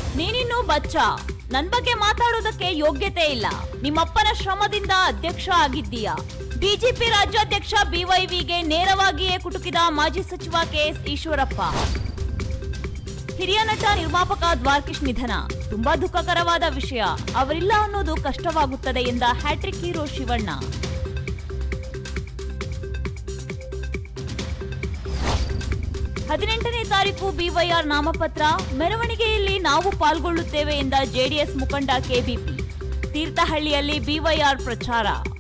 ನೀನಿನ್ನು ಬಚ್ಚ ನನ್ ಬಗ್ಗೆ ಮಾತಾಡೋದಕ್ಕೆ ಯೋಗ್ಯತೆ ಇಲ್ಲ ನಿಮ್ಮಪ್ಪನ ಶ್ರಮದಿಂದ ಅಧ್ಯಕ್ಷ ಆಗಿದ್ದೀಯಾ ಬಿಜೆಪಿ ರಾಜ್ಯಾಧ್ಯಕ್ಷ ಬಿವೈವಿಗೆ ನೇರವಾಗಿಯೇ ಕುಟುಕಿದ ಮಾಜಿ ಸಚಿವ ಕೆಎಸ್ ಈಶ್ವರಪ್ಪ ಹಿರಿಯ ನಟ ನಿರ್ಮಾಪಕ ದ್ವಾರಕೀಶ್ ನಿಧನ ತುಂಬಾ ದುಃಖಕರವಾದ ವಿಷಯ ಅವರಿಲ್ಲ ಅನ್ನೋದು ಕಷ್ಟವಾಗುತ್ತದೆ ಎಂದ ಹ್ಯಾಟ್ರಿಕ್ ಹೀರೋ ಶಿವಣ್ಣ ಹದಿನೆಂಟನೇ ತಾರೀಕು ಬಿವೈಆರ್ ನಾಮಪತ್ರ ಮೆರವಣಿಗೆಯಲ್ಲಿ ನಾವು ಪಾಲ್ಗೊಳ್ಳುತ್ತೇವೆ ಎಂದ ಜೆಡಿಎಸ್ ಮುಖಂಡ ಕೆಬಿಪಿ ತೀರ್ಥಹಳ್ಳಿಯಲ್ಲಿ ಬಿವೈಆರ್ ಪ್ರಚಾರ